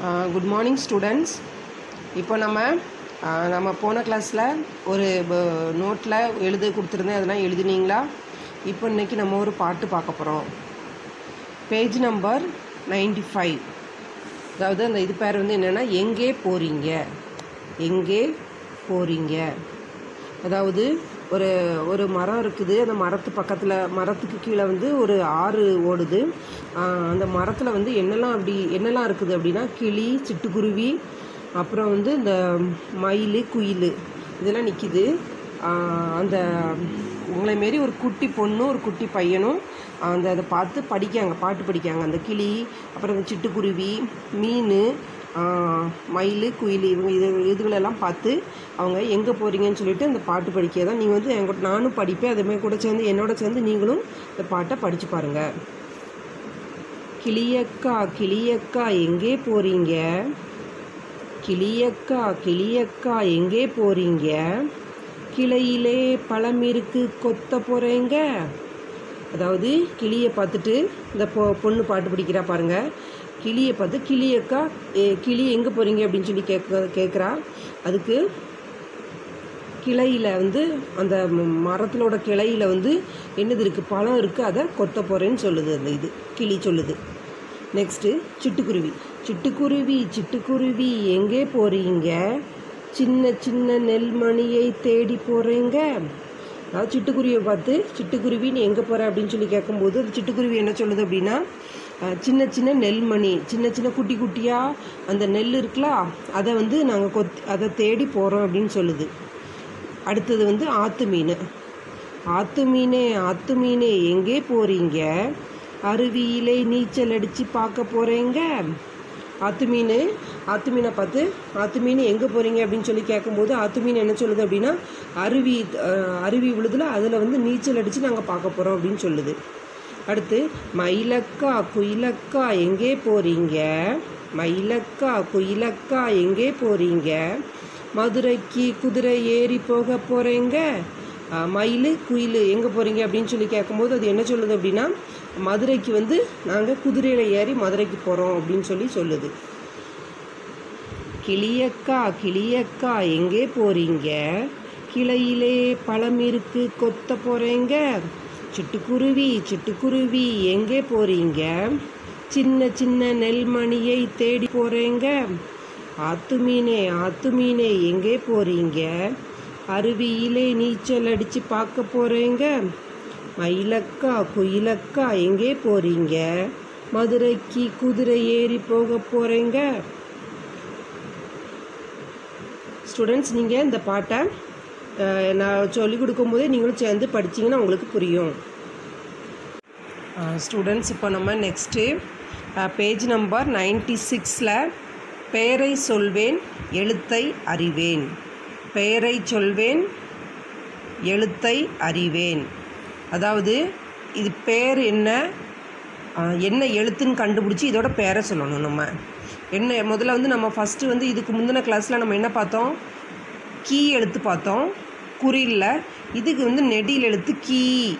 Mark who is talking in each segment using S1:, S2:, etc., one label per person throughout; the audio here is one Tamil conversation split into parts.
S1: குட் மார்னிங் ஸ்டூடெண்ட்ஸ் இப்போ நம்ம ஆஹ், நம்ம போன கிளாஸில் ஒரு நோட்டில் எழுத கொடுத்துருந்தேன் அதெல்லாம் எழுதினீங்களா இப்போ இன்னைக்கு நம்ம ஒரு பாட்டு பார்க்க போகிறோம் பேஜ் நம்பர் 95 ஃபைவ் அதாவது அந்த இது பேர் வந்து என்னென்னா எங்கே போகிறீங்க எங்கே போகிறீங்க அதாவது ஒரு ஒரு மரம் இருக்குது அந்த மரத்து பக்கத்தில் மரத்துக்கு கீழே வந்து ஒரு ஆறு ஓடுது ஆஹ் அந்த மரத்தில் வந்து என்னெல்லாம் அப்படி என்னெல்லாம் இருக்குது அப்படின்னா கிளி சிட்டுக்குருவி அப்புறம் வந்து இந்த மயில் குயில் இதெல்லாம் நிற்கிது அந்த உங்களை மாரி ஒரு குட்டி பொண்ணும் ஒரு குட்டி பையனும் அந்த அதை பார்த்து படிக்காங்க பாட்டு படிக்காங்க அந்த கிளி அப்புறம் இந்த சிட்டுக்குருவி மீன் மயில் குயில் இவங்க இது இதுகளெல்லாம் பார்த்து அவங்க எங்கே போகிறீங்கன்னு சொல்லிட்டு அந்த பாட்டு படிக்க தான் நீங்கள் வந்து என்கிட்ட நானும் படிப்பேன் அதேமாதிரி கூட சேர்ந்து என்னோட சேர்ந்து நீங்களும் இந்த பாட்டை படித்து பாருங்கள் கிளியக்கா கிளியக்கா எங்கே போகிறீங்க கிளியக்கா கிளியக்கா எங்கே போகிறீங்க கிளையிலே பழம் இருக்கு கொத்த போகிறேங்க அதாவது கிளியை பார்த்துட்டு இந்த பொ பொண்ணு பாட்டு படிக்கிறா பாருங்க கிளியை பார்த்து கிளியக்கா ஏ, கிளி எங்கே போகிறீங்க அப்படின்னு சொல்லி கேட்க கேட்குறா அதுக்கு கிளையில் வந்து அந்த ம- மரத்திலோட கிளையில் வந்து என்னது இருக்குது பழம் இருக்குது அதை கொத்த போகிறேன்னு சொல்லுது அந்த இது கிளி சொல்லுது நெக்ஸ்ட்டு சிட்டுக்குருவி சிட்டுக்குருவி சிட்டுக்குருவி எங்கே போகிறீங்க சின்ன சின்ன நெல்மணியை தேடி போகிறீங்க அதாவது சிட்டுக்குருவியை பார்த்து சிட்டுக்குருவி நீ எங்கே போகிற அப்படின்னு சொல்லி கேட்கும்போது அந்த சிட்டுக்குருவி என்ன சொல்லுது அப்படின்னா அஹ், சின்ன சின்ன நெல்மணி சின்ன சின்ன குட்டி குட்டியாக அந்த நெல் இருக்குல்ல அதை வந்து நாங்கள் கொத் அதை தேடி போகிறோம் அப்படின்னு சொல்லுது அடுத்தது வந்து ஆத்து மீன் ஆத்து மீனே ஆத்து மீனே எங்கே போகிறீங்க அருவியிலே நீச்சல் அடித்து பார்க்க போகிறீங்க ஆத்து மீன் ஆத்து மீனை பார்த்து ஆத்து மீன் எங்கே போகிறீங்க அப்படின்னு சொல்லி கேட்கும்போது ஆத்து மீன் என்ன சொல்லுது அப்படின்னா அருவி அஹ், அருவி விழுதுல அதில் வந்து நீச்சல் அடித்து நாங்கள் பார்க்க போகிறோம் அப்படின்னு சொல்லுது அடுத்து மயிலக்கா குயிலக்கா எங்கே போகிறீங்க மயிலக்கா குயிலக்கா எங்கே போகிறீங்க மதுரைக்கு குதிரை ஏறி போக போகிறீங்க மயில் குயில் எங்கே போகிறீங்க அப்படின்னு சொல்லி கேட்கும்போது அது என்ன சொல்லுது அப்படின்னா மதுரைக்கு வந்து நாங்கள் குதிரையில் ஏறி மதுரைக்கு போகிறோம் அப்படின்னு சொல்லி சொல்லுது கிளியக்கா கிளியக்கா எங்கே போறீங்க கிளையிலே பழம் இருக்கு கொத்த போறீங்க சிட்டுக்குருவி சிட்டுக்குருவி எங்கே போறீங்க சின்ன சின்ன நெல்மணியை தேடி போறீங்க ஆத்து மீனே ஆத்து மீனே எங்கே போறீங்க அருவியிலே நீச்சல் அடிச்சு பார்க்க போறீங்க மயிலக்கா குயிலக்கா எங்கே போறீங்க மதுரைக்கு குதிரை ஏறி போக போறீங்க ஸ்டூடெண்ட்ஸ் நீங்கள் இந்த பாட்டை அஹ், நான் சொல்லிக் கொடுக்கும்போதே நீங்களும் சேர்ந்து படிச்சீங்கன்னா உங்களுக்கு புரியும் ஸ்டூடெண்ட்ஸ் இப்போ நம்ம நெக்ஸ்ட்டு பேஜ் நம்பர் நைன்டி சிக்ஸில் பெயரை சொல்வேன் எழுத்தை அறிவேன் பெயரை சொல்வேன் எழுத்தை அறிவேன் அதாவது இது பேர் என்ன ஆஹ், என்ன எழுத்துன்னு கண்டுபிடிச்சி இதோட பேரை சொல்லணும் நம்ம என்ன முதல்ல வந்து நம்ம ஃபஸ்ட்டு வந்து இதுக்கு முந்தின கிளாஸில் நம்ம என்ன பார்த்தோம் கீ எழுத்து பார்த்தோம் குறியில் இதுக்கு வந்து நெடில் எழுத்து கீ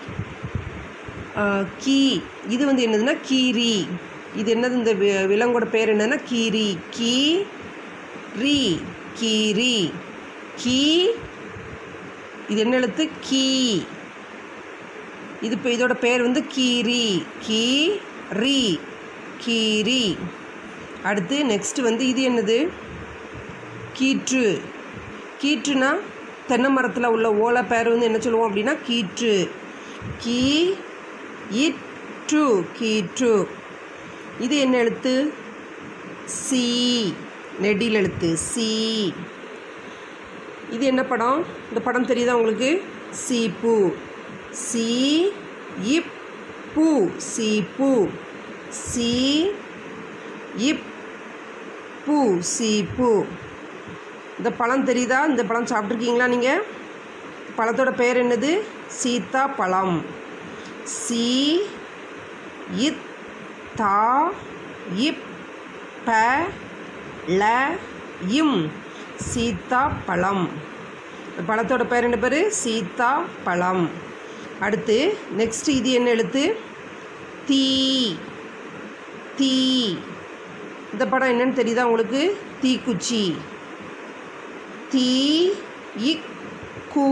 S1: ஆஹ், கீ இது வந்து என்னதுன்னா கீரி இது என்னது இந்த வி- விலங்கோட பேர் என்னன்னா கீரி கீ ரீ கீரி கீ இது என்ன எழுத்து கீ இது இப்போ இதோட பேர் வந்து கீரி கீ ரீ கீரி அடுத்து நெக்ஸ்ட் வந்து இது என்னது கீற்று கீற்றுனா தென்னை மரத்தில் உள்ள ஓலை பேர் வந்து என்ன சொல்லுவோம் அப்படின்னா கீற்று கீ இற்று கீற்று இது என்ன எழுத்து சி நெடில் எழுத்து சி இது என்ன படம் இந்த படம் தெரியுதா உங்களுக்கு சீப்பு சி இப் பூ சீப்பு சி இப் பூ சீப்பு இந்த பழம் தெரியுதா இந்த பழம் சாப்பிட்ருக்கீங்களா நீங்கள் பழத்தோட பேர் என்னது சீத்தா பழம் சி இத் தா இப் ப ல இம் சீத்தா பழம் இந்த பழத்தோட பேர் என்ன பேர் சீத்தா பழம் அடுத்து நெக்ஸ்ட் இது என்ன எழுத்து தீ தீ இந்த படம் என்னன்னு தெரியுதா உங்களுக்கு தீக்குச்சி தீ இக் கூ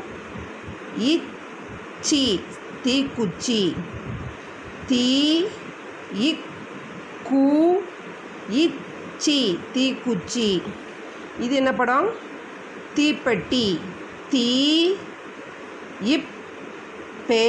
S1: இச்சி தீக்குச்சி தீ இக் கூ இச்சி தீக்குச்சி இது என்ன படம் தீப்பெட்டி தீ இப் பே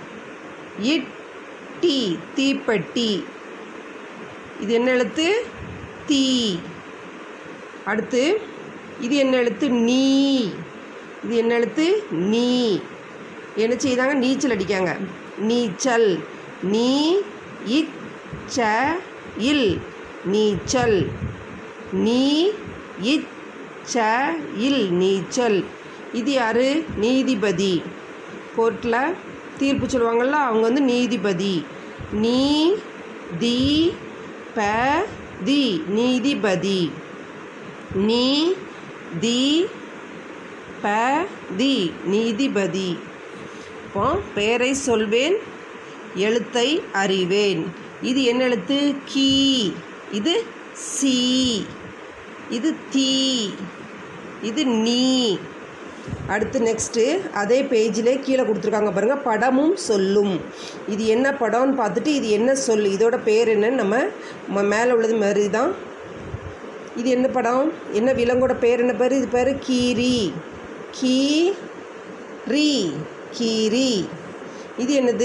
S1: இட்டி தீப்பெட்டி இது என்ன எழுத்து தீ அடுத்து இது என்ன எழுத்து நீ இது என்ன எழுத்து நீ என்ன செய்தாங்க நீச்சல் அடிக்காங்க நீச்சல் நீ இச்ச இல் நீச்சல் நீ இச்ச இல் நீச்சல் இது யாரு நீதிபதி கோர்ட்டில் தீர்ப்பு சொல்லுவாங்கள்ல அவங்க வந்து நீதிபதி நீ தி ப தி நீதிபதி நீ தி ப தி நீதிபதி இப்போ பெயரை சொல்வேன் எழுத்தை அறிவேன் இது என்ன எழுத்து கீ இது சி இது தீ இது நீ அடுத்து நெக்ஸ்ட்டு அதே பேஜில் கீழே கொடுத்துருக்காங்க பாருங்கள் படமும் சொல்லும் இது என்ன படம்னு பார்த்துட்டு இது என்ன சொல் இதோட பேர் என்னன்னு நம்ம ம- மேலே உள்ளது மாதிரி தான் இது என்ன படம் என்ன விலங்கோட பேர் என்ன பேர் இது பேர் கீரி கீ ரீ கீரி இது என்னது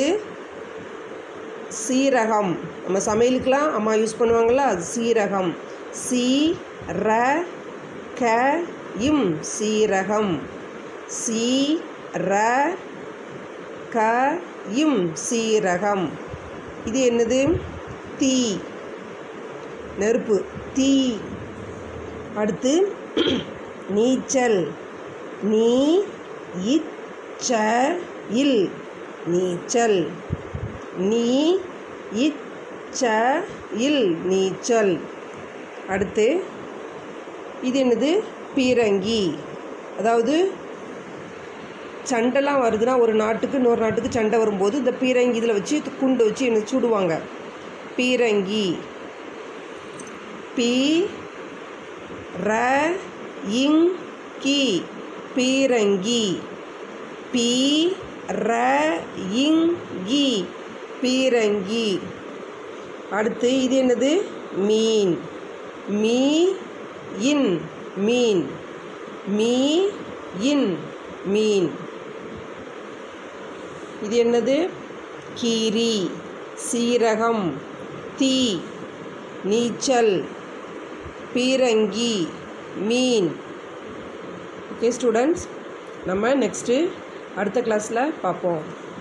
S1: சீரகம் நம்ம சமையலுக்கெலாம் அம்மா யூஸ் பண்ணுவாங்கள்ல அது சீரகம் சீ ர க இம் சீரகம் சீ ர க இம் சீரகம் இது என்னது தீ நெருப்பு தீ அடுத்து நீச்சல் நீ இச்ச இல் நீச்சல் நீ இச்ச இல் நீச்சல் அடுத்து இது என்னது பீரங்கி அதாவது சண்டைலாம் வருதுன்னா ஒரு நாட்டுக்கு இன்னொரு நாட்டுக்கு சண்டை வரும்போது இந்த பீரங்கி இதில் வச்சு குண்டு வச்சு என்ன சுடுவாங்க பீரங்கி பீ ர இங் கி பீரங்கி பீ ர இங் கி பீரங்கி அடுத்து இது என்னது மீன் me in mean me in மீன் இது என்னது கீரி சீரகம் தீ நீச்சல் பீரங்கி மீன் ஓகே ஸ்டூடெண்ட்ஸ் நம்ம நெக்ஸ்ட்டு அடுத்த கிளாஸில் பார்ப்போம்